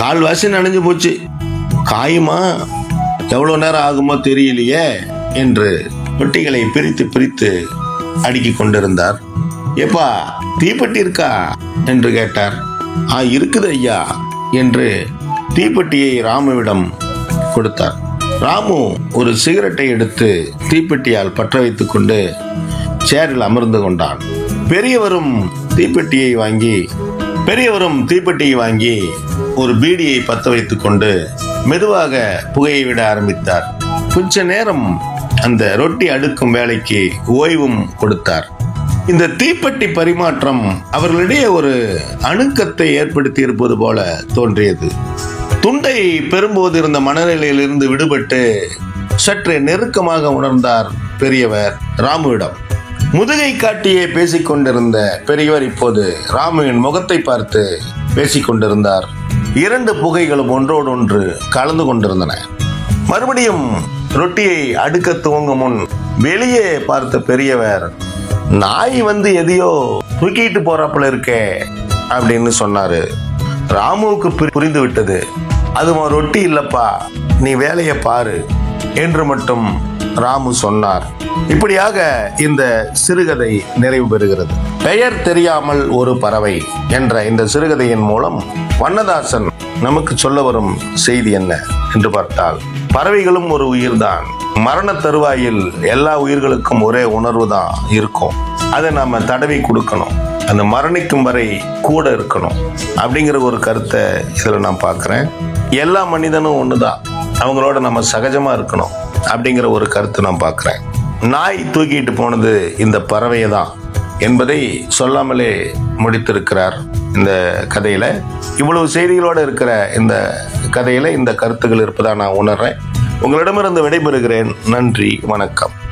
கால்வாசி நனைஞ்சு போச்சு காயுமா எவ்வளோ நேரம் ஆகுமோ தெரியலையே என்று ரொட்டிகளை பிரித்து பிரித்து அடுக்கிக் கொண்டிருந்தார் ஏப்பா தீப்பெட்டி இருக்கா என்று கேட்டார் ஆ இருக்குது ஐயா என்று தீப்பெட்டியை ராமுவிடம் கொடுத்தார் ராமு ஒரு சிகரெட்டை எடுத்து தீப்பெட்டியால் பற்ற வைத்துக் கொண்டு சேரில் அமர்ந்து கொண்டான் பெரியவரும் தீப்பெட்டியை வாங்கி பெரியவரும் தீப்பெட்டியை வாங்கி ஒரு பீடியை பத்த வைத்துக் கொண்டு மெதுவாக புகையை விட ஆரம்பித்தார் கொஞ்ச நேரம் அந்த ரொட்டி அடுக்கும் வேலைக்கு ஓய்வும் கொடுத்தார் இந்த தீப்பெட்டி பரிமாற்றம் அவர்களிடையே ஒரு அணுக்கத்தை ஏற்படுத்தி இருப்பது போல தோன்றியது துண்டை பெறும்போது இருந்த மனநிலையிலிருந்து விடுபட்டு சற்று நெருக்கமாக உணர்ந்தார் பெரியவர் ராமுவிடம் முதுகை காட்டியே பேசிக் கொண்டிருந்த பெரியவர் இப்போது ராமுவின் முகத்தை பார்த்து பேசிக் கொண்டிருந்தார் இரண்டு புகைகளும் ஒன்றோடொன்று கலந்து கொண்டிருந்தன மறுபடியும் ரொட்டியை அடுக்க துவங்கும் முன் வெளியே பார்த்த பெரியவர் நாய் வந்து எதையோ தூக்கிட்டு போறாப்புல இருக்கே அப்படின்னு சொன்னாரு ராமுவுக்கு புரி- புரிந்து விட்டது அது உன் ரொட்டி இல்லப்பா நீ வேலையை பாரு என்று மட்டும் ராமு சொன்னார் இப்படியாக இந்த சிறுகதை நிறைவு பெறுகிறது பெயர் தெரியாமல் ஒரு பறவை என்ற இந்த சிறுகதையின் மூலம் வண்ணதாசன் நமக்கு சொல்ல வரும் செய்தி என்ன என்று பார்த்தால் பறவைகளும் ஒரு உயிர்தான் மரண தருவாயில் எல்லா உயிர்களுக்கும் ஒரே உணர்வு தான் இருக்கும் அதை நாம தடவி கொடுக்கணும் அந்த மரணிக்கும் வரை கூட இருக்கணும் அப்படிங்கிற ஒரு கருத்தை இதில் நான் பார்க்குறேன் எல்லா மனிதனும் ஒன்று தான் அவங்களோட நம்ம சகஜமா இருக்கணும் அப்படிங்கிற ஒரு கருத்தை நான் பார்க்குறேன் நாய் தூக்கிட்டு போனது இந்த பறவையை தான் என்பதை சொல்லாமலே முடித்திருக்கிறார் இந்த கதையில இவ்வளவு செய்திகளோட இருக்கிற இந்த கதையில இந்த கருத்துக்கள் இருப்பதா நான் உணர்றேன் உங்களிடமிருந்து விடைபெறுகிறேன் நன்றி வணக்கம்